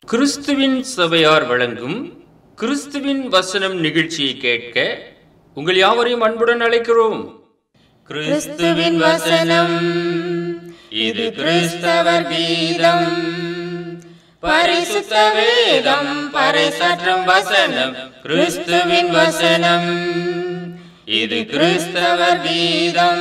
கிறிஸ்துவின் சபையார் வழங்கும் கிறிஸ்துவின் வசனம் நிகழ்ச்சியை கேட்க உங்கள் யாவரையும் அன்புடன் அழைக்கிறோம் கிறிஸ்துவின் வசனம் இது கிறிஸ்தவர் கீதம் பரிசுத்த வேதம் பறைசாற்றும் வசனம் கிறிஸ்துவின் வசனம் இது கிறிஸ்தவர் கீதம்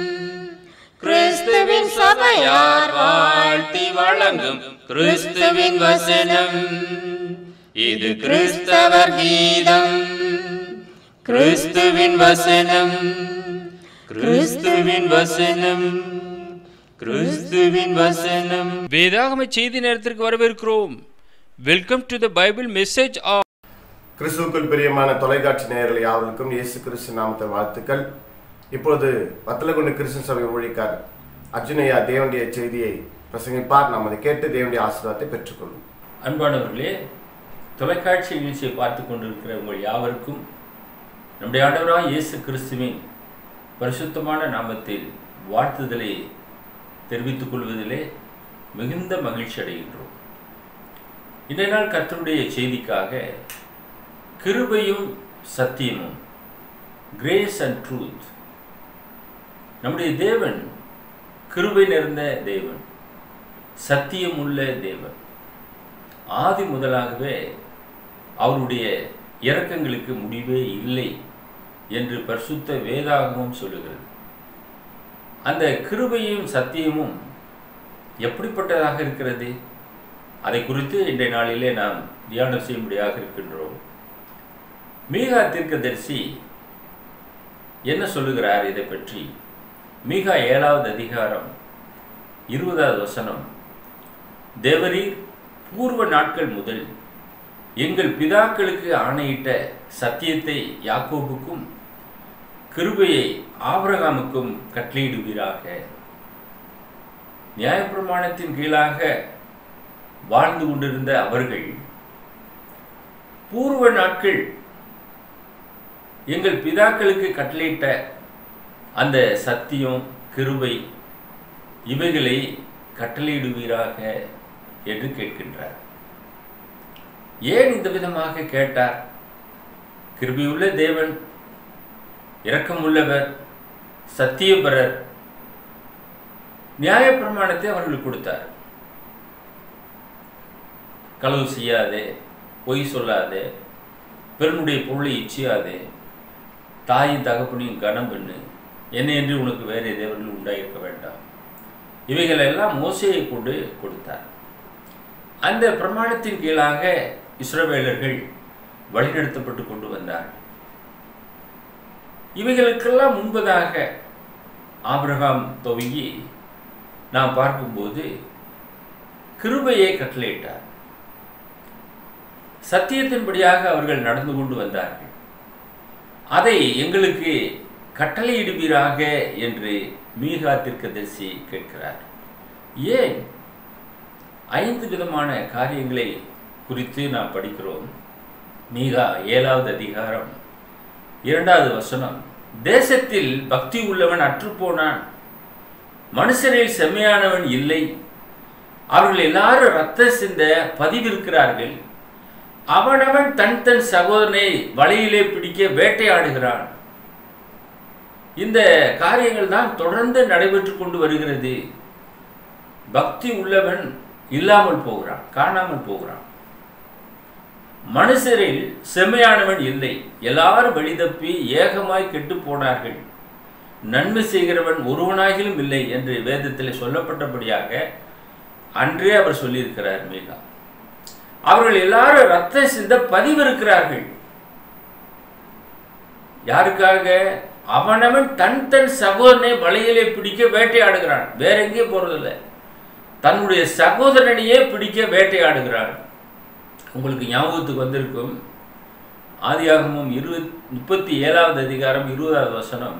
கிறிஸ்துவின் சபையார் வாழ்த்தி வழங்கும் கிறிஸ்துவின் வசனம் இது கிறிஸ்தவர் கீதம் கிறிஸ்துவின் வசனம் கிறிஸ்துவின் வசனம் கிறிஸ்துவின் வசனம் வேதாகம செய்தி நேரத்திற்கு வரவேற்கிறோம் welcome to the Bible message of கிறிஸ்துவுக்குள் பிரியமான தொலைக்காட்சி நேயர்கள் யாவருக்கும் இயேசு கிறிஸ்து நாமத்தை வாழ்த்துக்கள் இப்பொழுது வத்தலகுண்டு கிறிஸ்து சபை ஊழியக்கார் அர்ஜுனையா தேவனுடைய செய்தியை பிரசங்கிப்பார் நாம் அதை கேட்டு தேவனுடைய ஆசீர்வாதத்தை பெற்றுக்கொள்வோம் அன்பானவர்களே தொலைக்காட்சி நிகழ்ச்சியை பார்த்து கொண்டிருக்கிற உங்கள் யாவருக்கும் நம்முடைய ஆண்டவராக இயேசு கிறிஸ்துவின் பரிசுத்தமான நாமத்தில் வாழ்த்துதலை தெரிவித்துக் கொள்வதிலே மிகுந்த மகிழ்ச்சி அடைகின்றோம் இன்றைய நாள் கர்த்தருடைய செய்திக்காக கிருபையும் சத்தியமும் கிரேஸ் அண்ட் ட்ரூத் நம்முடைய தேவன் கிருபை நிறைந்த தேவன் சத்தியமுள்ள தேவன் ஆதி முதலாகவே அவருடைய இரக்கங்களுக்கு முடிவே இல்லை என்று பரிசுத்த வேதாகமும் சொல்லுகிறது அந்த கிருபையும் சத்தியமும் எப்படிப்பட்டதாக இருக்கிறது அதை குறித்து இன்றைய நாளிலே நாம் தியானம் செய்யும்படியாக இருக்கின்றோம் மீகா தீர்க்கதரிசி என்ன சொல்லுகிறார் இதை பற்றி மீகா ஏழாவது அதிகாரம் இருபதாவது வசனம் தேவரீர் பூர்வ நாட்கள் முதல் எங்கள் பிதாக்களுக்கு ஆணையிட்ட சத்தியத்தை யாக்கோபுக்கும் கிருபையை ஆபிரகாமுக்கும் கட்டளையிடுவீராக நியாயப்பிரமாணத்தின் கீழாக வாழ்ந்து கொண்டிருந்த அவர்கள் பூர்வ நாட்கள் எங்கள் பிதாக்களுக்கு கட்டளையிட்ட அந்த சத்தியம் கிருபை இவைகளை கட்டளையிடுவீராக என்று கேட்கின்றார் ஏன் இந்த விதமாக கேட்டார் கிருபியுள்ள தேவன் இரக்கமுள்ளவர் சத்தியபரர் நியாயப்பிரமாணத்தை அவர்களுக்கு கொடுத்தார் களவு செய்யாதே பொய் சொல்லாதே பெருனுடைய பொருளை இச்சியாதே தாயின் தகப்பனையும் கனம் பண்ணு என்ன என்று உனக்கு வேறு தேவர்கள் உண்டாயிருக்க வேண்டாம் இவைகள் எல்லாம் மோசையை கொண்டு கொடுத்தார் அந்த பிரமாணத்தின் கீழாக இஸ்ரவேலர்கள் வழிநடத்தப்பட்டு கொண்டு வந்தார்கள் இவைகளுக்கெல்லாம் முன்பதாக ஆபிரகாம் துவங்கி நாம் பார்க்கும்போது கிருபையை கட்டளையிட்டார் சத்தியத்தின்படியாக அவர்கள் நடந்து கொண்டு வந்தார்கள் அதை எங்களுக்கு கட்டளையிடுவீராக என்று மீகா தீர்க்கதரிசி கேட்கிறார் ஏன் ஐந்து விதமான காரியங்களை குறித்து நாம் படிக்கிறோம் மீகா ஏழாவது அதிகாரம் இரண்டாவது வசனம் தேசத்தில் பக்தி உள்ளவன் அற்றுப்போனான் மனுஷரில் செம்மையானவன் இல்லை அவர்கள் எல்லாரும் ரத்த சிந்த பதிவிருக்கிறார்கள் அவனவன் தன் தன் சகோதரனை வலையிலே பிடிக்க வேட்டையாடுகிறான் இந்த காரியங்கள் தான் தொடர்ந்து நடைபெற்று கொண்டு வருகிறது பக்தி உள்ளவன் இல்லாமல் போகிறான் காணாமல் போகிறான் மனுஷரில் செம்மையானவன் இல்லை எல்லாரும் வழிதப்பி ஏகமாய் கெட்டு போனார்கள் நன்மை செய்கிறவன் ஒருவனாகிலும் இல்லை என்று வேதத்தில் சொல்லப்பட்டபடியாக அன்றே அவர் சொல்லியிருக்கிறார் மேகா அவர்கள் எல்லாரும் ரத்த சிந்த பதிவிருக்கிறார்கள் யாருக்காக அவனவன் தன் தன் சகோதரனை வலையிலே பிடிக்க வேட்டையாடுகிறான் வேற எங்கேயும் போறதில்லை தன்னுடைய சகோதரனையே பிடிக்க வேட்டையாடுகிறான் உங்களுக்கு ஞாபகத்துக்கு வந்திருக்கும் ஆதியாகமும் இருபத் முப்பத்தி ஏழாவது அதிகாரம் இருபதாவது வசனம்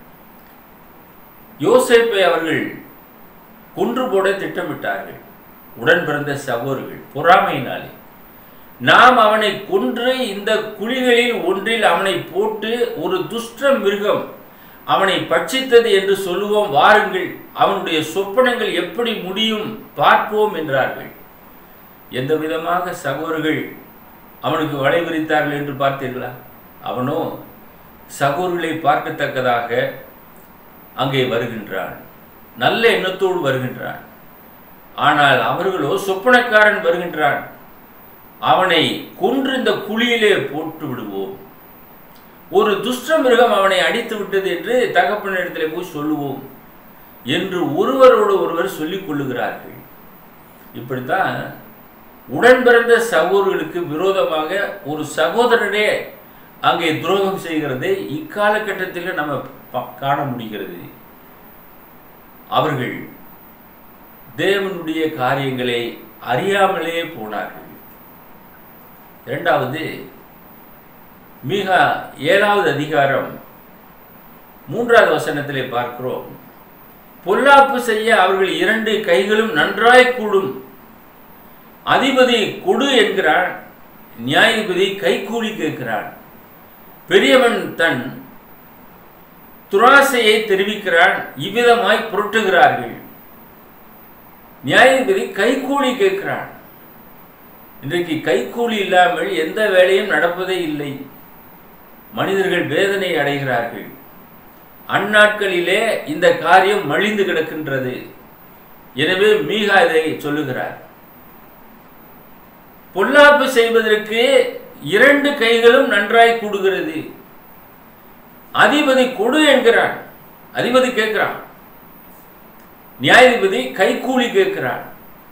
யோசேப்பை அவர்கள் கொன்று போட திட்டமிட்டார்கள் உடன் பிறந்த சகோதரர்கள் பொறாமையினாலே நாம் அவனை கொன்று இந்த குழிகளில் ஒன்றில் அவனை போட்டு ஒரு துஷ்ட மிருகம் அவனை பட்சித்தது என்று சொல்லுவோம் வாருங்கள் அவனுடைய சொப்பனங்கள் எப்படி முடியும் பார்ப்போம் என்றார்கள் எந்த விதமாக சகோதரர்கள் அவனுக்கு வலை விரித்தார்கள் என்று பார்த்தீர்களா அவனோ சகோதரர்களை பார்க்கத்தக்கதாக அங்கே வருகின்றான் நல்ல எண்ணத்தோடு வருகின்றான் ஆனால் அவர்களோ சொப்பனக்காரன் வருகின்றான் அவனை கொன்று இந்த குழியிலே போட்டு விடுவோம் ஒரு துஷ்ட மிருகம் அவனை அடித்து விட்டது என்று தகப்பனிடத்திலே போய் சொல்லுவோம் என்று ஒருவரோடு ஒருவர் சொல்லிக் கொள்ளுகிறார்கள் இப்படித்தான் உடன் பிறந்த சகோதரர்களுக்கு விரோதமாக ஒரு சகோதரனே அங்கே துரோகம் செய்கிறதை இக்காலகட்டத்தில் நம்ம ப- காண முடிகிறது அவர்கள் தேவனுடைய காரியங்களை அறியாமலே போனார்கள் இரண்டாவது மிக ஏழாவது அதிகாரம் மூன்றாவது வசனத்திலே பார்க்கிறோம் பொல்லாப்பு செய்ய அவர்கள் இரண்டு கைகளும் நன்றாய் கூடும் அதிபதி கொடு என்கிறான் நியாயாதிபதி கைக்கூலி கேட்கிறான் பெரியவன் தன் துராசையை தெரிவிக்கிறான் இவ்விதமாய் புரட்டுகிறார்கள் நியாயாதிபதி கைக்கூலி கேட்கிறான் இன்றைக்கு கைக்கூலி இல்லாமல் எந்த வேலையும் நடப்பதே இல்லை மனிதர்கள் வேதனை அடைகிறார்கள் அந்நாட்களிலே இந்த காரியம் மலிந்து கிடக்கின்றது எனவே மீகா இதை சொல்லுகிறார் பொல்லாப்பு செய்வதற்கு இரண்டு கைகளும் நன்றாய் கூடுகிறது அதிபதி கொடு என்கிறான் அதிபதி கேட்கிறான் நியாயாதிபதி கைக்கூலி கேட்கிறான்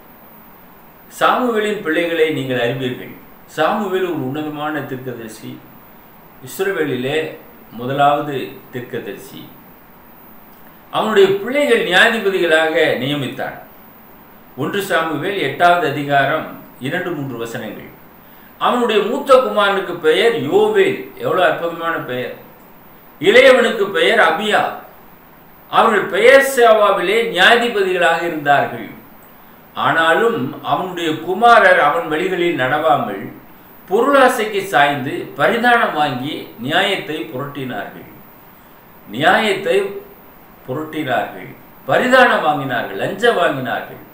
சாமுவேலின் பிள்ளைகளை நீங்கள் அறிவீர்கள் சாமுவேல் ஒரு உன்னதமான தீர்க்கதரிசி இஸ்ரவேலிலே முதலாவது தீர்க்கதரிசி அவனுடைய பிள்ளைகள் நியாயாதிபதிகளாக நியமித்தான் ஒன்று சாமுவேல் எட்டாவது அதிகாரம் இரண்டு மூன்று வசனங்கள் அவனுடைய மூத்த குமாரனுக்கு பெயர் யோவேல் எவ்வளவு அற்புதமான பெயர் இளையவனுக்கு பெயர் அபியா அவர்கள் பெயர் சேவாவிலே நியாயாதிபதிகளாக இருந்தார்கள் ஆனாலும் அவனுடைய குமாரர் அவன் வழிகளில் நடவாமல் பொருளாசைக்கு சாய்ந்து பரிதானம் வாங்கி நியாயத்தை புரட்டினார்கள் நியாயத்தை புரட்டினார்கள் பரிதானம் வாங்கினார்கள் லஞ்சம் வாங்கினார்கள்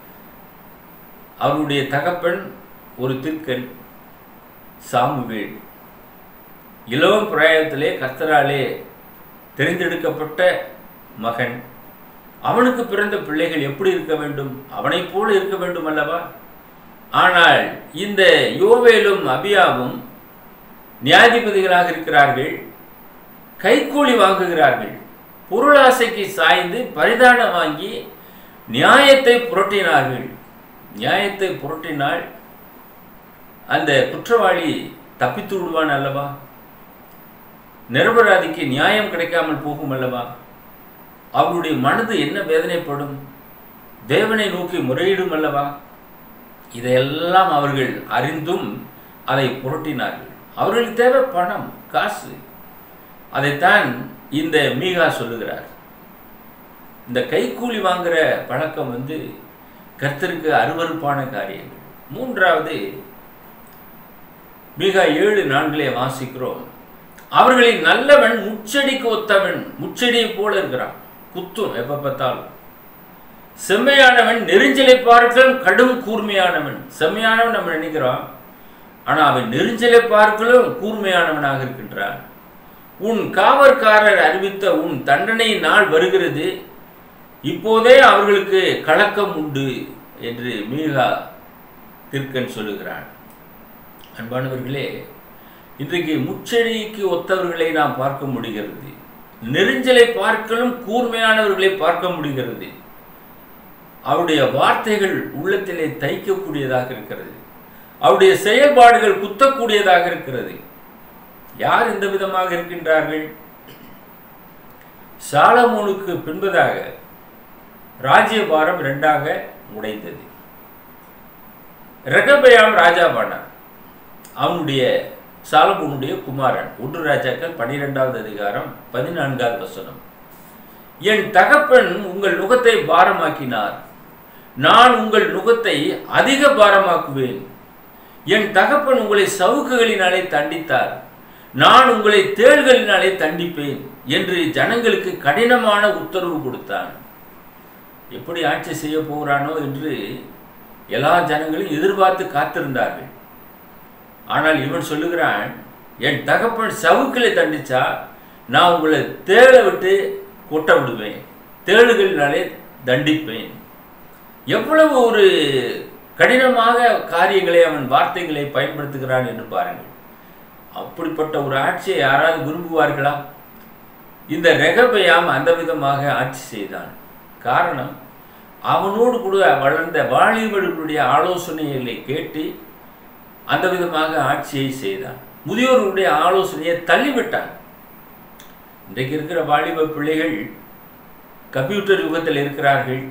அவருடைய தகப்பன் ஒரு திருக்கன் சாமுவேல் இளவம் பிராயத்திலே கர்த்தராலே தெரிந்தெடுக்கப்பட்ட மகன் அவனுக்கு பிறந்த பிள்ளைகள் எப்படி இருக்க வேண்டும் அவனைப் போல இருக்க வேண்டும் அல்லவா ஆனால் இந்த யோவேலும் அபியாவும் நியாயாதிபதிகளாக இருக்கிறார்கள் கைக்கூலி வாங்குகிறார்கள் பொருளாசைக்கு சாய்ந்து பரிதானம் வாங்கி நியாயத்தை புரட்டினார்கள் நியாயத்தை புரட்டினால் அந்த குற்றவாளி தப்பித்து விடுவான் அல்லவா நிரபராதிக்கு நியாயம் கிடைக்காமல் போகும் அல்லவா அவருடைய மனது என்ன வேதனைப்படும் தேவனை நோக்கி முறையிடும் அல்லவா இதையெல்லாம் அவர்கள் அறிந்தும் அதை புரட்டினார்கள் அவர்களுக்கு தேவை பணம் காசு அதைத்தான் இந்த மீகா சொல்லுகிறார் இந்த கைக்கூலி வாங்குற பழக்கம் வந்து கர்த்தருக்கு அருவருப்பான காரியங்கள் மூன்றாவது மிக ஏழு நான்களே வாசிக்கிறோம் அவர்களின் நல்லவன் முச்செடிக்கு ஒத்தவன் முச்செடியை போல இருக்கிறான் குத்தும் எப்ப பார்த்தாலும் செம்மையானவன் நெருஞ்சலை பார்க்கலும் கடும் கூர்மையானவன் செம்மையானவன் நம்ம நினைக்கிறோம் ஆனா அவன் நெருஞ்சலை பார்க்கலும் கூர்மையானவனாக இருக்கின்றான் உன் காவற்காரர் அறிவித்த உன் தண்டனை நாள் வருகிறது இப்போதே அவர்களுக்கு கலக்கம் உண்டு என்று மீகா திருக்கன் சொல்லுகிறான் அன்பானவர்களே இன்றைக்கு முச்செடிக்கு ஒத்தவர்களை நாம் பார்க்க முடிகிறது நெருஞ்சலை பார்க்கலும் கூர்மையானவர்களை பார்க்க முடிகிறது அவருடைய வார்த்தைகள் உள்ளத்திலே தைக்கக்கூடியதாக இருக்கிறது அவருடைய செயல்பாடுகள் குத்தக்கூடியதாக இருக்கிறது யார் இந்த விதமாக இருக்கின்றார்கள் சாலமோனுக்கு பின்பதாக ராஜ்யபாரம் இரண்டாக உடைந்தது ரெகபயாம் ராஜாவானான் அவனுடைய சாலமோனுடைய குமாரன் ஒன்று ராஜாக்கள் பனிரெண்டாவது அதிகாரம் பதினான்காவது வசனம் என் தகப்பன் உங்கள் நுகத்தை பாரமாக்கினார் நான் உங்கள் நுகத்தை அதிக பாரமாக்குவேன் என் தகப்பன் உங்களை சவுக்குகளினாலே தண்டித்தார் நான் உங்களை தேள்களினாலே தண்டிப்பேன் என்று ஜனங்களுக்கு கடினமான உத்தரவு கொடுத்தான் எப்படி ஆட்சி செய்ய போகிறானோ என்று எல்லா ஜனங்களும் எதிர்பார்த்து காத்திருந்தார்கள் ஆனால் இவன் சொல்லுகிறான் என் தகப்பன் சவுக்களை தண்டிச்சா நான் உங்களை தேள விட்டு கொட்ட விடுவேன் தேளுகளினாலே தண்டிப்பேன் எவ்வளவு ஒரு கடினமாக காரியங்களை அவன் வார்த்தைகளை பயன்படுத்துகிறான் என்று பாருங்கள் அப்படிப்பட்ட ஒரு ஆட்சியை யாராவது விரும்புவார்களா இந்த ரெகபயாம் அந்த விதமாக ஆட்சி செய்தான் காரணம் அவனோடு கூட வளர்ந்த வாலிபர்களுடைய ஆலோசனைகளை கேட்டு அந்த விதமாக ஆட்சியை செய்தான் முதியோர்களுடைய ஆலோசனையை தள்ளிவிட்டான் இன்றைக்கு இருக்கிற வாலிப பிள்ளைகள் கம்ப்யூட்டர் யுகத்தில் இருக்கிறார்கள்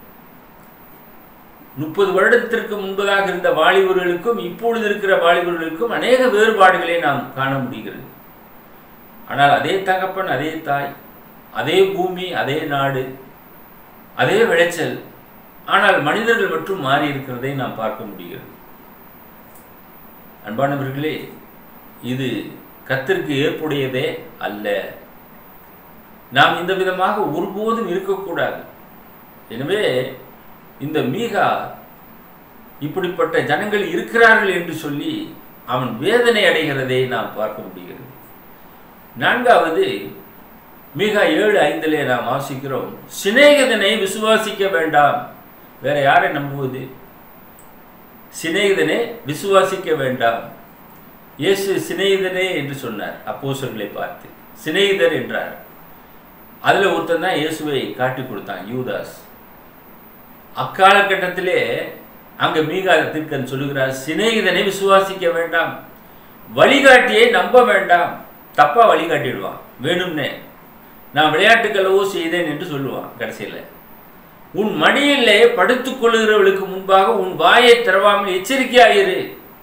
முப்பது வருடத்திற்கு முன்பதாக இருந்த வாலிபர்களுக்கும் இப்பொழுது இருக்கிற வாலிபர்களுக்கும் அநேக வேறுபாடுகளை நாம் காண முடிகிறது ஆனால் அதே தகப்பன் அதே தாய் அதே பூமி அதே நாடு அதே விளைச்சல் ஆனால் மனிதர்கள் மட்டும் மாறி இருக்கிறதை நாம் பார்க்க முடிகிறது அன்பானவர்களே இது கத்திற்கு ஏற்புடையதே அல்ல நாம் இந்த விதமாக ஒருபோதும் இருக்கக்கூடாது எனவே இந்த மீகா இப்படிப்பட்ட ஜனங்கள் இருக்கிறார்கள் என்று சொல்லி அவன் வேதனை அடைகிறதை நாம் பார்க்க முடிகிறது நான்காவது மீகா ஏழு ஐந்திலே நாம் வாசிக்கிறோம் சிநேகிதனை விசுவாசிக்க வேண்டாம் வேற யாரை நம்புவது சிநேகிதனை விசுவாசிக்க வேண்டாம் இயேசு சிநேகிதனே என்று சொன்னார் அப்போசர்களை பார்த்து சிநேகிதர் என்றார் அதுல ஒருத்தன் தான் இயேசுவை காட்டி கொடுத்தான் யூதாஸ் அக்காலகட்டத்திலே அங்க மீகா தீர்க்கன் சொல்லுகிறார் சிநேகிதனை விசுவாசிக்க வேண்டாம் வழிகாட்டியை நம்ப வேண்டாம் தப்பா வழிகாட்டிடுவான் வேணும்னே நான் விளையாட்டுக்களவோ செய்தேன் என்று சொல்லுவான் கடைசியில் உன் மடியிலே படுத்துக் கொள்ளுகிறவர்களுக்கு முன்பாக உன் வாயை திறவாமல் எச்சரிக்கையாயிரு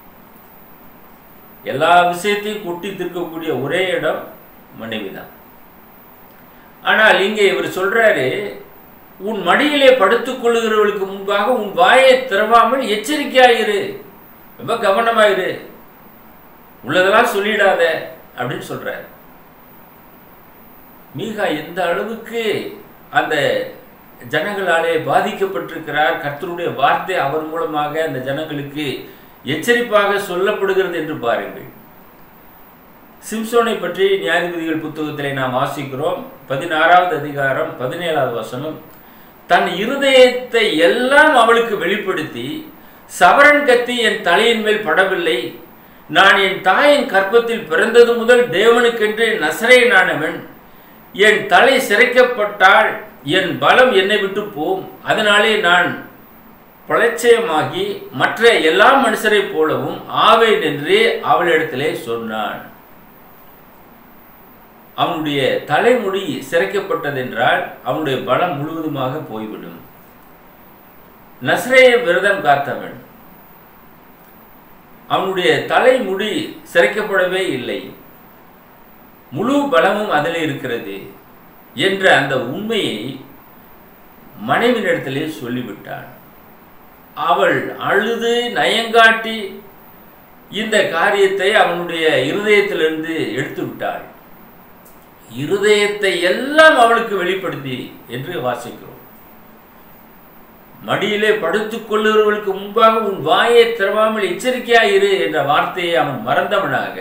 எல்லா விஷயத்தையும் கொட்டி திருக்கக்கூடிய ஒரே இடம் மனைவிதான் ஆனால் இங்கே இவர் சொல்றாரு உன் மடியிலே படுத்துக் கொள்ளுகிறவர்களுக்கு முன்பாக உன் வாயை திறவாமல் எச்சரிக்கையாயிரு ரொம்ப கவனமாயிரு உள்ளதெல்லாம் சொல்லிடாத அப்படின்னு சொல்றாரு மீகா எந்த அளவுக்கு அந்த ஜனங்களாலே பாதிக்கப்பட்டிருக்கிறார் கர்த்தருடைய வார்த்தை அவர் மூலமாக அந்த ஜனங்களுக்கு எச்சரிப்பாக சொல்லப்படுகிறது என்று பாருங்கள் சிம்சோனை பற்றி நியாயாதிபதிகள் புத்தகத்திலே நாம் வாசிக்கிறோம் பதினாறாவது அதிகாரம் பதினேழாவது வசனம் தன் இருதயத்தை எல்லாம் அவளுக்கு வெளிப்படுத்தி சவரன் கத்தி என் தலையின் மேல் படவில்லை நான் என் தாயின் கற்பத்தில் பிறந்தது முதல் தேவனுக்கென்று நசரேனானவன் என் தலை சிரைக்கப்பட்டால் என் பலம் என்னை விட்டு போம் அதனாலே நான் பலட்சயமாகி மற்ற எல்லா மனுஷரைப் போலவும் ஆவேன் என்று அவளிடத்திலே சொன்னான் அவனுடைய தலைமுடி சிரைக்கப்பட்டதென்றால் அவனுடைய பலம் முழுவதுமாக போய்விடும் நஸ்ரேய விரதம் காத்தவன் அவனுடைய தலைமுடி சிரைக்கப்படவே இல்லை முழு பலமும் அதில் இருக்கிறது என்ற அந்த உண்மையை மனைவினிடத்திலே சொல்லிவிட்டான் அவள் அழுது நயங்காட்டி இந்த காரியத்தை அவனுடைய இருதயத்திலிருந்து எடுத்து விட்டாள் இருதயத்தை எல்லாம் அவளுக்கு வெளிப்படுத்தி என்று வாசிக்கிறோம் மடியிலே படுத்துக் கொள்ளுகிறவர்களுக்கு முன்பாக உன் வாயை திறவாமல் எச்சரிக்கையாயிரு என்ற வார்த்தையை அவன் மறந்தவனாக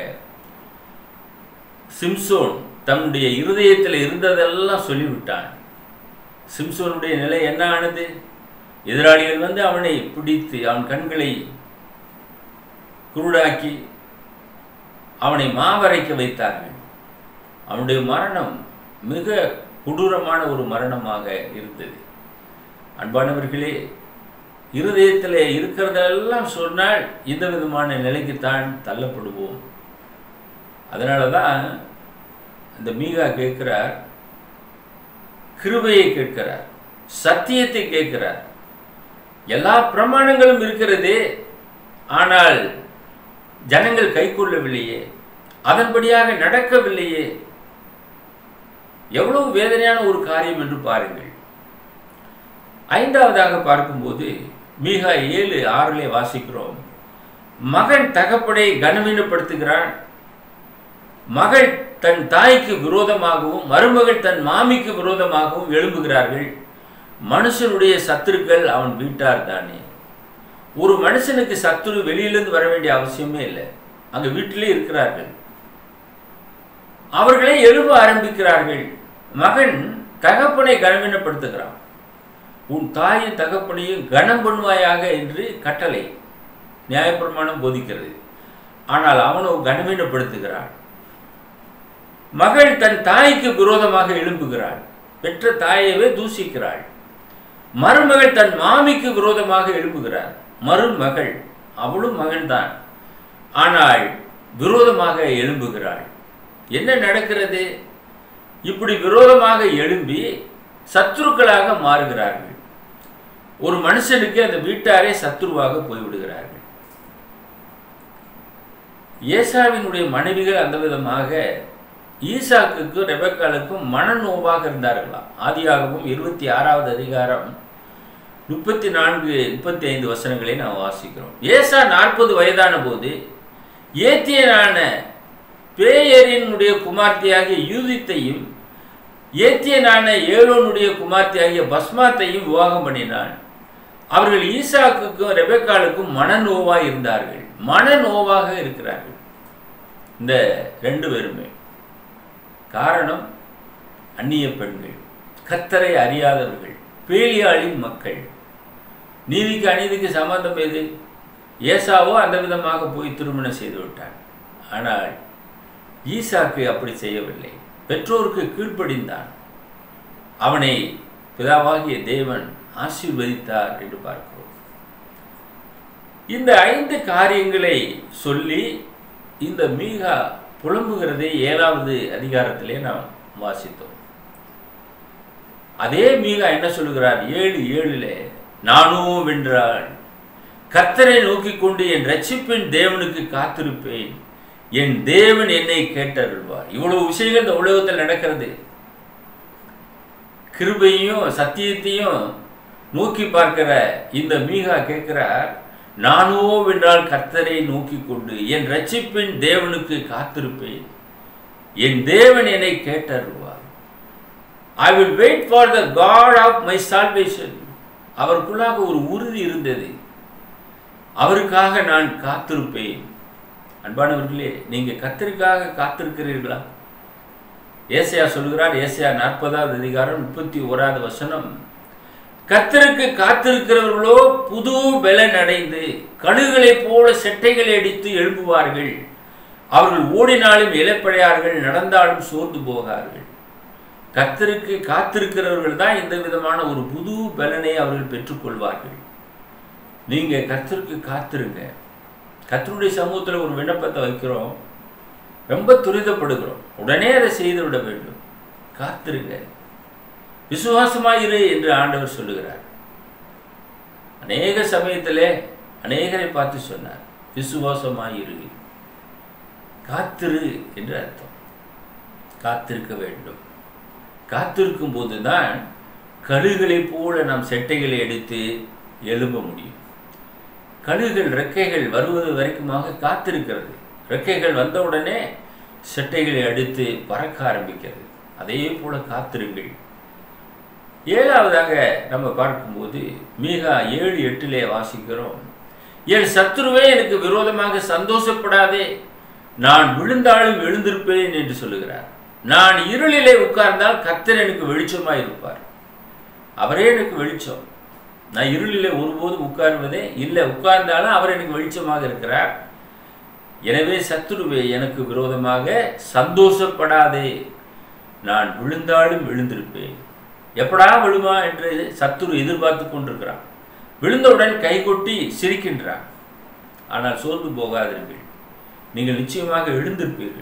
சிம்சோன் தன்னுடைய இருதயத்தில் இருந்ததெல்லாம் சொல்லிவிட்டான் சிம்சோனுடைய நிலை என்ன ஆனது எதிராளிகள் வந்து அவனை பிடித்து அவன் கண்களை குருடாக்கி அவனை மாவரைக்க வைத்தார்கள் அவனுடைய மரணம் மிக கொடூரமான ஒரு மரணமாக இருந்தது அன்பானவர்களே இருதயத்தில் இருக்கிறதெல்லாம் சொன்னால் இந்த விதமான நிலைக்குத்தான் தள்ளப்படுவோம் அதனால தான் இந்த மீகா கேட்கிறார் கிருபையை கேட்கிறார் சத்தியத்தை கேட்கிறார் எல்லா பிரமாணங்களும் இருக்கிறது ஆனால் ஜனங்கள் கைக்கொள்ளவில்லையே அதன்படியாக நடக்கவில்லையே எவ்வளவு வேதனையான ஒரு காரியம் என்று பாருங்கள் ஐந்தாவதாக பார்க்கும்போது மீகா ஏழு ஆறிலே வாசிக்கிறோம் மகன் தகப்படை கனவீனப்படுத்துகிறான் மகள் தன் தாய்க்கு விரோதமாகவும் மருமகள் தன் மாமிக்கு விரோதமாகவும் எழும்புகிறார்கள் மனுஷனுடைய சத்துருக்கள் அவன் வீட்டார் தானே ஒரு மனுஷனுக்கு சத்துரு வெளியிலிருந்து வர வேண்டிய அவசியமே இல்லை அங்க வீட்டிலே இருக்கிறார்கள் அவர்களே எழும்ப ஆரம்பிக்கிறார்கள் மகன் தகப்பனை கனவீனப்படுத்துகிறான் உன் தாயின் தகப்பனையும் கனம் பண்ணுவாயாக என்று கட்டளை நியாயப்பிரமாணம் போதிக்கிறது ஆனால் அவனோ கனவீனப்படுத்துகிறான் மகள் தன் தாய்க்கு விரோதமாக எழும்புகிறாள் பெற்ற தாயவே தூசிக்கிறாள் மருமகள் தன் மாமிக்கு விரோதமாக எழும்புகிறார் மருமகள் அவளும் மகன்தான் ஆனால் விரோதமாக எழும்புகிறாள் என்ன நடக்கிறது இப்படி விரோதமாக எழும்பி சத்துருக்களாக மாறுகிறார்கள் ஒரு மனுஷனுக்கு அந்த வீட்டாரே சத்துருவாக போய்விடுகிறார்கள் ஏசாவினுடைய மனைவிகள் அந்த விதமாக ஈசாக்குக்கும் ரெபக்காலுக்கும் மனநோவாக இருந்தார்களாம் ஆதியாகவும் இருபத்தி ஆறாவது அதிகாரம் முப்பத்தி நான்கு முப்பத்தி ஐந்து வசனங்களை நாம் வாசிக்கிறோம் ஏசா நாற்பது வயதான போது ஏத்தியனான பேயரினுடைய குமார்த்தியாகிய யூதித்தையும் ஏத்தியனான ஏலோனுடைய குமார்த்தியாகிய பஸ்மாத்தையும் விவாகம் பண்ணினான் அவர்கள் ஈசாக்குக்கும் ரெபெக்காலுக்கும் மனநோவாக இருந்தார்கள் மனநோவாக இருக்கிறார்கள் இந்த ரெண்டு பேருமே காரணம் அந்நிய பெண்கள் கத்தரை அறியாதவர்கள் பேலியாளின் மக்கள் நீதிக்கு அநீதிக்கு சம்பந்தம் எது ஏசாவோ அந்த விதமாக போய் திருமணம் செய்து விட்டான் ஆனால் ஈசாக்கு அப்படி செய்யவில்லை பெற்றோருக்கு கீழ்ப்படிந்தான் அவனை பிதாவாகிய தேவன் ஆசீர்வதித்தார் என்று பார்க்கிறோம் இந்த ஐந்து காரியங்களை சொல்லி இந்த மீகா புலம்புகிறதை ஏழாவது அதிகாரத்திலே நாம் வாசித்தோம் அதே மீகா என்ன சொல்லுகிறார் ஏழு ஏழிலே நானும் வென்றாள் கர்த்தரை நோக்கி கொண்டு என் ரட்சிப்பின் தேவனுக்கு காத்திருப்பேன் என் தேவன் என்னை கேட்டருள்வார் இவ்வளவு விஷயங்கள் இந்த உலகத்தில் நடக்கிறது கிருபையும் சத்தியத்தையும் நோக்கி பார்க்கிற இந்த மீகா கேட்கிறார் நானோ வென்றால் கர்த்தரை நோக்கி கொண்டு என் ரட்சிப்பின் தேவனுக்கு காத்திருப்பேன் என் தேவன் என்னை கேட்டருள்வார் I will wait for the God of my salvation அவருக்குள்ளாக ஒரு உறுதி இருந்தது அவருக்காக நான் காத்திருப்பேன் அன்பானவர்களே நீங்க கத்திற்காக காத்திருக்கிறீர்களா ஏசையா சொல்கிறார் ஏசையா நாற்பதாவது அதிகாரம் முப்பத்தி ஓராவது வசனம் கத்தருக்கு காத்திருக்கிறவர்களோ புது பலன் அடைந்து கழுகுகளைப் போல செட்டைகளை அடித்து எழும்புவார்கள் அவர்கள் ஓடினாலும் இலைப்படையார்கள் நடந்தாலும் சோர்ந்து போகார்கள் கத்தருக்கு காத்திருக்கிறவர்கள் தான் இந்த விதமான ஒரு புது பலனை அவர்கள் பெற்றுக்கொள்வார்கள் நீங்க கர்த்தருக்கு காத்திருங்க கர்த்தருடைய சமூகத்தில் ஒரு விண்ணப்பத்தை வைக்கிறோம் ரொம்ப துரிதப்படுகிறோம் உடனே அதை செய்து விட வேண்டும் காத்திருங்க விசுவாசமாயிரு என்று ஆண்டவர் சொல்லுகிறார் அநேக சமயத்திலே அநேகரை பார்த்து சொன்னார் விசுவாசமாயிரு காத்திரு என்று அர்த்தம் காத்திருக்க வேண்டும் காத்திருக்கும் போதுதான் கழுகுகளைப் போல நாம் செட்டைகளை எடுத்து எழும்ப முடியும் கழுகுகள் ரெக்கைகள் வருவது வரைக்குமாக காத்திருக்கிறது ரெக்கைகள் வந்தவுடனே செட்டைகளை அடித்து பறக்க ஆரம்பிக்கிறது அதே போல காத்திருங்கள் ஏழாவதாக நம்ம பார்க்கும்போது மீகா ஏழு எட்டிலே வாசிக்கிறோம் என் சத்துருவே எனக்கு விரோதமாக சந்தோஷப்படாதே நான் விழுந்தாலும் எழுந்திருப்பேன் என்று சொல்லுகிறார் நான் இருளிலே உட்கார்ந்தால் கர்த்தர் எனக்கு வெளிச்சமாய் இருப்பார் அவரே எனக்கு வெளிச்சம் நான் இருளிலே ஒருபோதும் உட்கார்வதே இல்லை உட்கார்ந்தாலும் அவர் எனக்கு வெளிச்சமாக இருக்கிறார் எனவே சத்துருவே எனக்கு விரோதமாக சந்தோஷப்படாதே நான் விழுந்தாலும் விழுந்திருப்பேன் எப்படா விழுமா என்று சத்துரு எதிர்பார்த்து கொண்டிருக்கிறான் விழுந்தவுடன் கைகொட்டி சிரிக்கின்றான் ஆனால் சோர்ந்து போகாதீர்கள் நீங்கள் நிச்சயமாக எழுந்திருப்பீர்கள்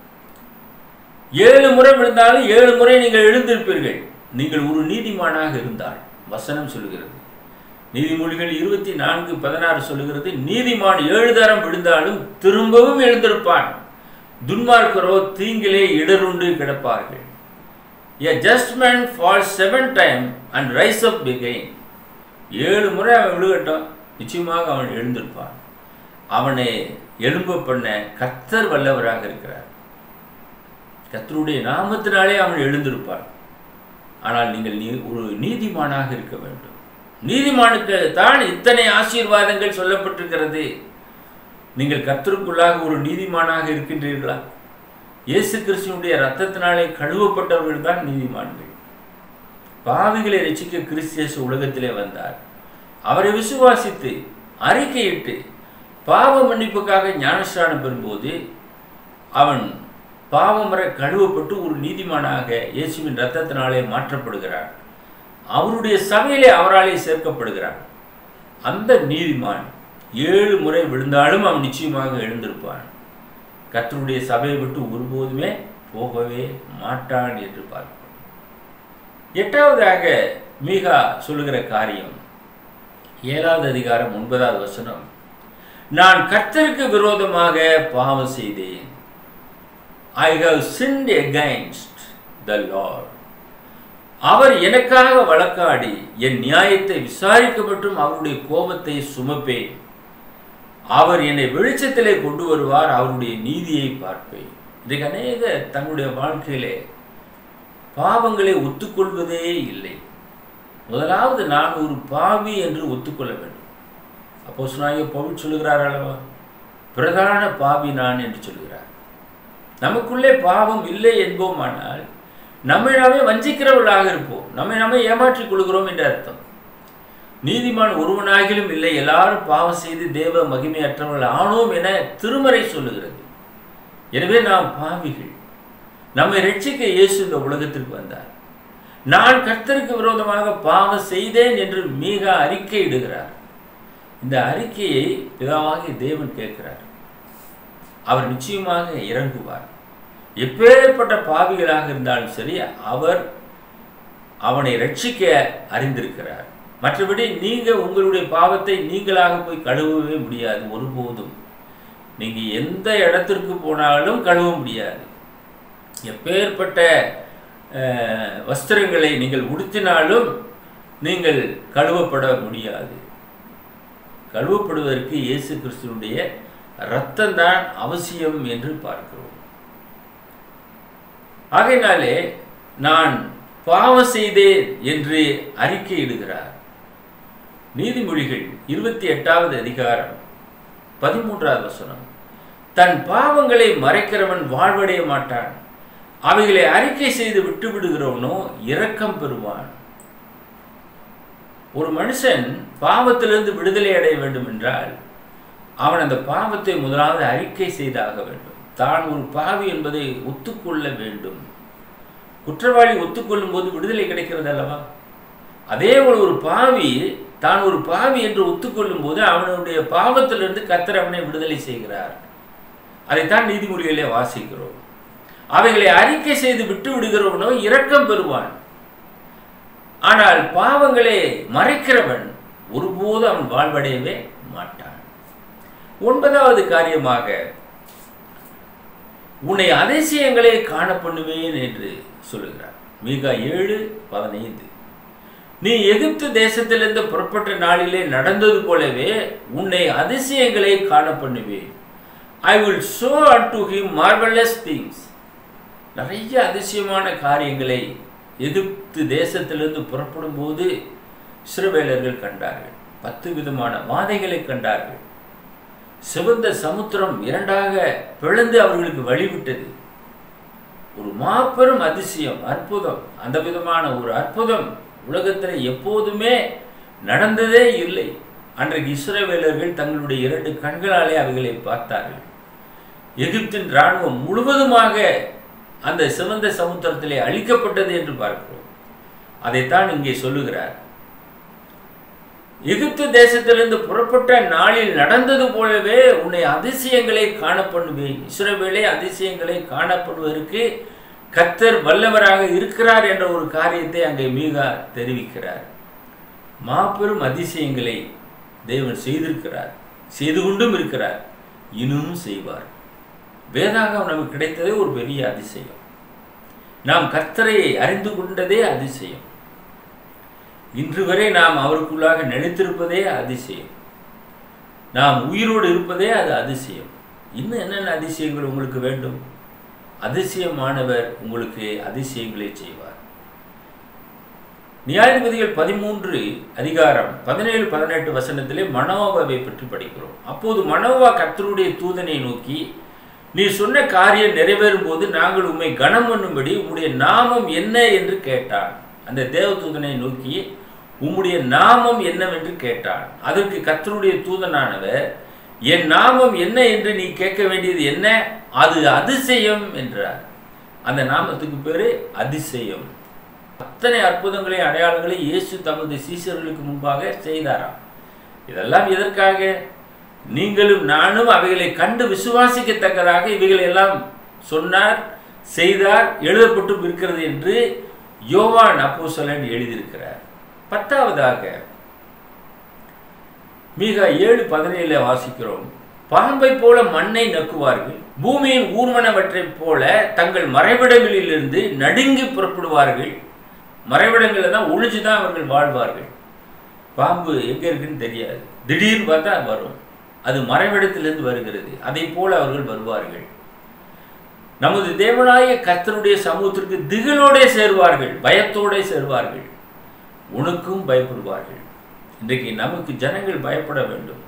ஏழு முறை விழுந்தாலும் ஏழு முறை நீங்கள் எழுந்திருப்பீர்கள் நீங்கள் ஒரு நீதிமானாக இருந்தால் வசனம் சொல்லுகிறது நீதிமொழிகள் இருபத்தி நான்கு பதினாறு சொல்லுகிறது நீதிமான் ஏழு தரம் விழுந்தாலும் திரும்பவும் எழுந்திருப்பான் துன்மார்க்கரோ தீங்கிலே இடருண்டு கிடப்பார்கள் a just man fall seven time and rise up again ஏழு முறை அவன் விழுகட்டும் நிச்சயமாக அவன் எழுந்திருப்பான் அவனை எழும்ப பண்ண கர்த்தர் வல்லவராக இருக்கிறார் கர்த்தருடைய நாமத்தினாலே அவன் எழுந்திருப்பான் ஆனால் நீங்கள் நீ ஒரு நீதிமானாக இருக்க வேண்டும் நீதிமானுக்கு தான் இத்தனை ஆசீர்வாதங்கள் சொல்லப்பட்டிருக்கிறது நீங்கள் கர்த்தருக்குள்ளாக ஒரு நீதிமானாக இருக்கின்றீர்களா இயேசு கிறிஸ்துவனுடைய ரத்தத்தினாலே கழுவப்பட்டவர்கள் தான் நீதிமான்கள் பாவிகளை ரசிக்க கிறிஸ்து இயேசு உலகத்திலே வந்தார் அவரை விசுவாசித்து அறிக்கையிட்டு பாவ மன்னிப்புக்காக ஞானஸ்நானம் பெறும்போது அவன் பாவமர கழுவப்பட்டு ஒரு நீதிமானாக இயேசுவின் ரத்தத்தினாலே மாற்றப்படுகிறான் அவருடைய சபையிலே அவராலே சேர்க்கப்படுகிறான் அந்த நீதிமான் ஏழு முறை விழுந்தாலும் அவன் நிச்சயமாக எழுந்திருப்பான் கர்த்தருடைய சபையை விட்டு ஒருபோதுமே போகவே மாட்டான் என்று பார்க்கிறோம் எட்டாவதாக மீகா சொல்லுகிற காரியம் ஏழாவது அதிகாரம் ஒன்பதாவது வசனம் நான் கர்த்தருக்கு விரோதமாக பாவம் செய்தேன் I have sinned against the Lord அவர் எனக்காக வழக்காடி என் நியாயத்தை விசாரிக்க மற்றும் அவருடைய கோபத்தை சுமப்பேன் அவர் என்னை வெளிச்சத்திலே கொண்டு வருவார் அவருடைய நீதியை பார்ப்பேன் இன்றைக்கு அநேக தன்னுடைய வாழ்க்கையிலே பாவங்களை ஒத்துக்கொள்வதே இல்லை முதலாவது நான் ஒரு பாவி என்று ஒத்துக்கொள்ள வேண்டும் அப்போ சொன்னாங்க பவுல் சொல்லுகிறார் அல்லவா பிரதான பாவி நான் என்று சொல்கிறார் நமக்குள்ளே பாவம் இல்லை என்போமானால் நம்மை நாமே வஞ்சிக்கிறவர்களாக இருப்போம் நம்மை நாமே ஏமாற்றிக் கொள்கிறோம் என்று அர்த்தம் நீதிமான் ஒருவனாகிலும் இல்லை எல்லாரும் பாவம் செய்து தேவ மகிமையற்றவர்கள் ஆனோம் என திருமறை சொல்லுகிறது எனவே நாம் பாவிகள் நம்மை ரட்சிக்க இயேசு இந்த உலகத்திற்கு வந்தார் நான் கர்த்தருக்கு விரோதமாக பாவம் செய்தேன் என்று மிக அறிக்கையிடுகிறார் இந்த அறிக்கையை பிதாவாகிய தேவன் கேட்கிறார் அவர் நிச்சயமாக இறங்குவார் எப்பேற்பட்ட பாவிகளாக இருந்தாலும் சரி அவர் அவனை ரட்சிக்க அறிந்திருக்கிறார் மற்றபடி நீங்க உங்களுடைய பாவத்தை நீங்களாக போய் கழுவவே முடியாது ஒருபோதும் நீங்க எந்த இடத்திற்கு போனாலும் கழுவ முடியாது எப்பேற்பட்ட அஹ், வஸ்திரங்களை நீங்கள் உடுத்தினாலும் நீங்கள் கழுவப்பட முடியாது கழுவப்படுவதற்கு இயேசு கிறிஸ்துவனுடைய இரத்தம்தான் அவசியம் என்று பார்க்கிறோம் ஆகையினாலே நான் பாவம் செய்தேன் என்று அறிக்கையிடுகிறார் நீதிமொழிகள் இருபத்தி எட்டாவது அதிகாரம் பதிமூன்றாவது வசனம் தன் பாவங்களை மறைக்கிறவன் வாழ்வடைய மாட்டான் அவைகளை அறிக்கை செய்து விட்டு விடுகிறவனோ இரக்கம் பெறுவான் ஒரு மனுஷன் பாவத்திலிருந்து விடுதலை அடைய வேண்டும் என்றால் அவன் அந்த பாவத்தை முதலாவது அறிக்கை செய்தாக வேண்டும் தான் ஒரு பாவி என்பதை ஒத்துக்கொள்ள வேண்டும் குற்றவாளி ஒத்துக்கொள்ளும் போது விடுதலை கிடைக்கிறது அல்லவா அதே போல ஒரு பாவி தான் ஒரு பாவி என்று ஒத்துக்கொள்ளும் போது அவனுடைய பாவத்திலிருந்து கர்த்தர் அவனை விடுதலை செய்கிறார் அதைத்தான் நீதிமொழிகளிலே வாசிக்கிறோம் அவைகளை அறிக்கை செய்து விட்டு விடுகிறவனோ இரக்கம் பெறுவான் ஆனால் பாவங்களை மறைக்கிறவன் ஒருபோது அவன் வாழ்வடையவே மாட்டான் ஒன்பதாவது காரியமாக உன்னை அதிசயங்களே காண பண்ணுவேன் என்று சொல்லுகிறார் மீகா ஏழு பதினைந்து நீ எகிப்து தேசத்திலிருந்து புறப்பட்ட நாளிலே நடந்தது போலவே உன்னை அதிசயங்களை காண பண்ணுவேன் I will show unto him marvelous things நிறைய அதிசயமான காரியங்களை எகிப்து தேசத்திலிருந்து புறப்படும் போது சிறுவேலர்கள் கண்டார்கள் பத்து விதமான வாதைகளை கண்டார்கள் சிவந்த சமுத்திரம் இரண்டாக பிளந்து அவர்களுக்கு வழிவிட்டது ஒரு மாபெரும் அதிசயம் அற்புதம் அந்த விதமான ஒரு அற்புதம் உலகத்தில் எப்போதுமே நடந்ததே இல்லை அன்றைக்கு இஸ்ரவேலர்கள் தங்களுடைய இரண்டு கண்களாலே அவைகளை பார்த்தார்கள் எகிப்தின் இராணுவம் முழுவதுமாக அந்த சிவந்த சமுத்திரத்திலே அழிக்கப்பட்டது என்று பார்க்கிறோம் அதைத்தான் இங்கே சொல்லுகிறார் எகிப்து தேசத்திலிருந்து புறப்பட்ட நாளில் நடந்தது போலவே உன்னை அதிசயங்களை காணப்படுவேன் இஸ்ரவேலே அதிசயங்களை காணப்படுவதற்கு கத்தர் வல்லவராக இருக்கிறார் என்ற ஒரு காரியத்தை அங்கே மீக தெரிவிக்கிறார் மாபெரும் அதிசயங்களை தேவன் செய்திருக்கிறார் செய்து கொண்டும் இருக்கிறார் இன்னும் செய்வார் வேதாகம் நமக்கு கிடைத்ததே ஒரு பெரிய அதிசயம் நாம் கர்த்தரை அறிந்து கொண்டதே அதிசயம் இன்று வரை நாம் அவருக்குள்ளாக நினைத்திருப்பதே அதிசயம் நாம் உயிரோடு இருப்பதே அது அதிசயம் இன்னும் என்னென்ன அதிசயங்கள் உங்களுக்கு வேண்டும் அதிசயமானவர் உங்களுக்கு அதிசயங்களை செய்வார் நியாயாதிபதிகள் பதிமூன்று அதிகாரம் பதினேழு பதினெட்டு வசனத்திலே மனோவாவை பற்றி படிக்கிறோம் அப்போது மனோவா கர்த்தருடைய தூதனை நோக்கி நீ சொன்ன காரியம் நிறைவேறும் போது நாங்கள் உம்மை கனம் பண்ணும்படி உம்முடைய நாமம் என்ன என்று கேட்டான் அந்த தேவதூதனை நோக்கி உம்முடைய நாமம் என்னவென்று கேட்டான் அதற்கு கர்த்தருடைய தூதனானவர் என் நாமம் என்ன என்று நீ கேட்க வேண்டியது என்ன அது அதிசயம் என்றார் அந்த நாமத்துக்கு பேரு அதிசயம் அத்தனை அற்புதங்களையும் அடையாளங்களை இயேசு தமது சீசர்களுக்கு முன்பாக செய்தாராம் இதெல்லாம் எதற்காக நீங்களும் நானும் அவைகளை கண்டு விசுவாசிக்கத்தக்கதாக இவைகளை எல்லாம் சொன்னார் செய்தார் எழுதப்பட்டும் இருக்கிறது என்று யோவான் அப்போஸ்தலன் எழுதியிருக்கிறார் பத்தாவதாக மிக ஏழு பதினேழுல வாசிக்கிறோம் பாம்பை போல மண்ணை நக்குவார்கள் பூமியின் ஊர்வனவற்றைப் போல தங்கள் மறைவிடங்களிலிருந்து நடுங்கி புறப்படுவார்கள் மறைவிடங்களில் தான் ஒளிஞ்சு தான் அவர்கள் வாழ்வார்கள் பாம்பு எங்கே இருக்குன்னு தெரியாது திடீர்னு பார்த்தா வரும் அது மறைவிடத்திலிருந்து வருகிறது அதை போல அவர்கள் வருவார்கள் நமது தேவனாய கர்த்தருடைய சமூகத்திற்கு திகிலோடே சேருவார்கள் பயத்தோடே சேருவார்கள் உனக்கும் பயப்படுவார்கள் இன்றைக்கு நமக்கு ஜனங்கள் பயப்பட வேண்டும்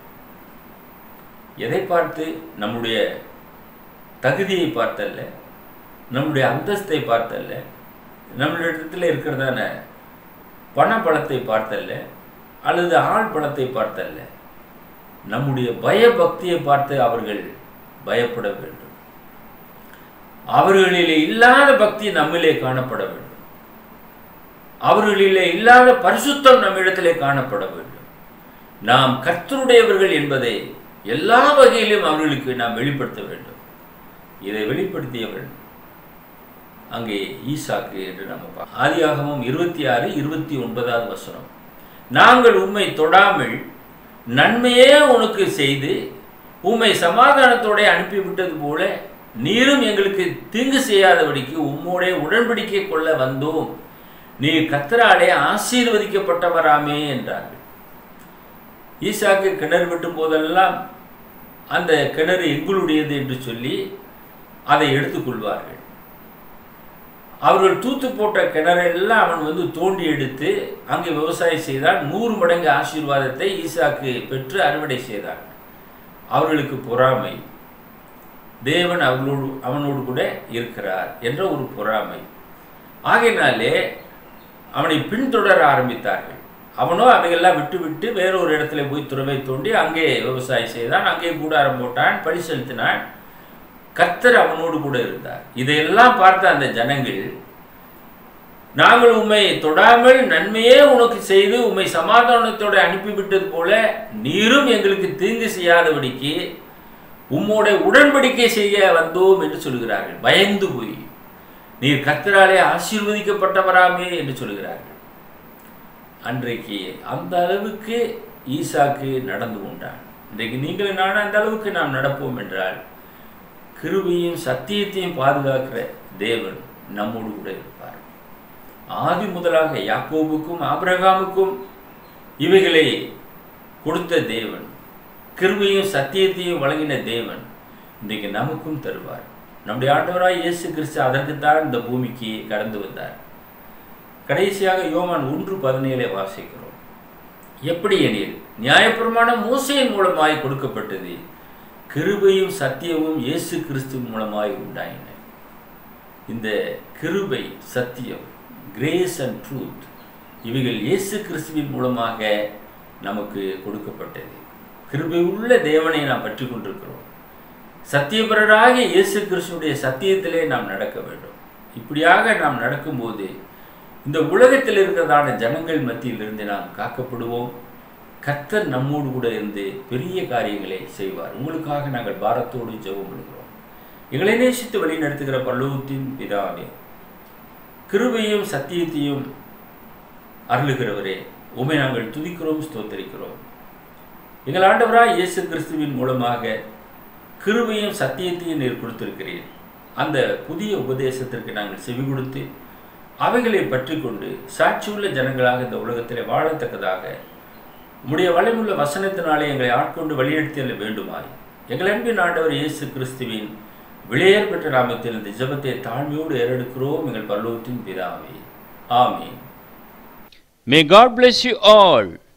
எதை பார்த்து நம்முடைய தகுதியை பார்த்தல்ல நம்முடைய அந்தஸ்தை பார்த்தல்ல நம்மளிடத்தில் இருக்கிறதான பண பலத்தை பார்த்தல்ல அல்லது ஆள் பலத்தை பார்த்தல்ல நம்முடைய பயபக்தியை பார்த்து அவர்கள் பயப்பட வேண்டும் அவர்களிலே இல்லாத பக்தி நம்மிலே காணப்பட வேண்டும் அவர்களிலே இல்லாத பரிசுத்தம் நம்மிடத்திலே காணப்பட வேண்டும் நாம் கர்த்தருடையவர்கள் என்பதை எல்லா வகையிலும் அவர்களுக்கு நாம் வெளிப்படுத்த வேண்டும் இதை வெளிப்படுத்தியவள் அங்கே ஈசாக்கு என்று நம்ம ஆதியாகமும் இருபத்தி ஆறு இருபத்தி ஒன்பதாவது வசனம் நாங்கள் உம்மை தொடாமல் நன்மையே உனக்கு செய்து உம்மை சமாதானத்தோட அனுப்பிவிட்டது போல நீரும் எங்களுக்கு தீங்கு செய்யாதபடிக்கு உம்மோடே உடன்படிக்கை கொள்ள வந்தோம் நீ கத்தராலே ஆசீர்வதிக்கப்பட்டவராமே என்றார்கள் ஈசாக்கு கிணறு வெட்டும் போதெல்லாம் அந்த கிணறு எங்களுடையது என்று சொல்லி அதை எடுத்துக்கொள்வார்கள் அவர்கள் தூத்து போட்ட கிணறெல்லாம் அவன் வந்து தோண்டி எடுத்து அங்கே விவசாயம் செய்தான் நூறு மடங்கு ஆசீர்வாதத்தை ஈசாக்கு பெற்று அறுவடை செய்தான் அவர்களுக்கு பொறாமை தேவன் அவர்களோடு அவனோடு கூட இருக்கிறார் என்ற ஒரு பொறாமை ஆகையினாலே அவனை பின்தொடர ஆரம்பித்தார்கள் அவனோ அதையெல்லாம் விட்டு விட்டு வேறொரு இடத்துல போய் துறவை தோண்டி அங்கே விவசாயம் செய்தான் அங்கே கூடாரம் போட்டான் பழி செலுத்தினான் கர்த்தர் அவனோடு கூட இருந்தார் இதையெல்லாம் பார்த்த அந்த ஜனங்கள் நாங்கள் உம்மை தொடாமல் நன்மையே உனக்கு செய்து உம்மை சமாதானத்தோட அனுப்பிவிட்டது போல நீரும் எங்களுக்கு தீங்கு செய்யாதபடிக்கு உம்மோட உடன்படிக்கை செய்ய வந்தோம் என்று சொல்கிறார்கள் பயந்து போய் நீர் கர்த்தராலே ஆசீர்வதிக்கப்பட்டவராமே என்று சொல்கிறார்கள் அன்றைக்கு அந்த அளவுக்கு ஈசாக்கு நடந்து கொண்டான் இன்றைக்கு நீங்களும் நானும் அந்த அளவுக்கு நாம் நடப்போம் என்றால் கிருபையும் சத்தியத்தையும் பாதுகாக்கிற தேவன் நம்மோடு கூட இருப்பார் ஆதி முதலாக யாக்கோபுக்கும் ஆபிரகாமுக்கும் இவைகளை கொடுத்த தேவன் கிருபையும் சத்தியத்தையும் வழங்கின தேவன் இன்றைக்கு நமக்கும் தருவார் நம்முடைய ஆண்டவராய் இயேசு கிறிஸ்து அதற்குத்தான் இந்த பூமிக்கு கடந்து வந்தார் கடைசியாக யோவான் ஒன்று பதினேழை வாசிக்கிறோம் எப்படி எனில் நியாயப்பிரமாணம் மூசையின் மூலமாய் கொடுக்கப்பட்டது கிருபையும் சத்தியமும் இயேசு கிறிஸ்து மூலமாய் உண்டாயின இந்த கிருபை சத்தியம் கிரேஸ் அண்ட் ட்ரூத் இவைகள் இயேசு கிறிஸ்துவின் மூலமாக நமக்கு கொடுக்கப்பட்டது கிருபை உள்ள தேவனை நாம் பற்றி கொண்டிருக்கிறோம் சத்தியபரராகிய இயேசு கிறிஸ்துடைய சத்தியத்திலே நாம் நடக்க வேண்டும் இப்படியாக நாம் நடக்கும்போது இந்த உலகத்தில் இருக்கிறதான ஜனங்கள் மத்தியிலிருந்து நாம் காக்கப்படுவோம் கர்த்தர் நம்மோடு கூட இருந்து பெரிய காரியங்களை செய்வார் உங்களுக்காக நாங்கள் பாரத்தோடு ஜெபம் பண்ணுகிறோம் எங்களை நேசித்து வழி நடத்துகிற பல்லவத்தின் பிதாவே கிருபையும் சத்தியத்தையும் அருளுகிறவரே உமை நாங்கள் துதிக்கிறோம் ஸ்தோத்தரிக்கிறோம் எங்கள் ஆண்டவராய் இயேசு கிறிஸ்துவின் மூலமாக கிருபையும் சத்தியத்தையும் நீர் கொடுத்திருக்கிறீர் அந்த புதிய உபதேசத்திற்கு நாங்கள் செவி கொடுத்து அவைகளை பற்றி கொண்டு சாட்சியுள்ள ஜனங்களாக இந்த உலகத்தில் வாழத்தக்கதாக உம்முடைய வளமுள்ள வசனத்தினாலே எங்களை ஆட்கொண்டு வழிநடத்திய வேண்டுமாய் எங்கள் அன்பின் ஆண்டவர் இயேசு கிறிஸ்துவின் விளையர் பெற்ற நாமத்தில் இந்த ஜெபத்தை தாழ்மையோடு ஏறெடுக்கிறோம் எங்கள் பல்லவத்தின் பிதாவே ஆமீன் May God bless you all.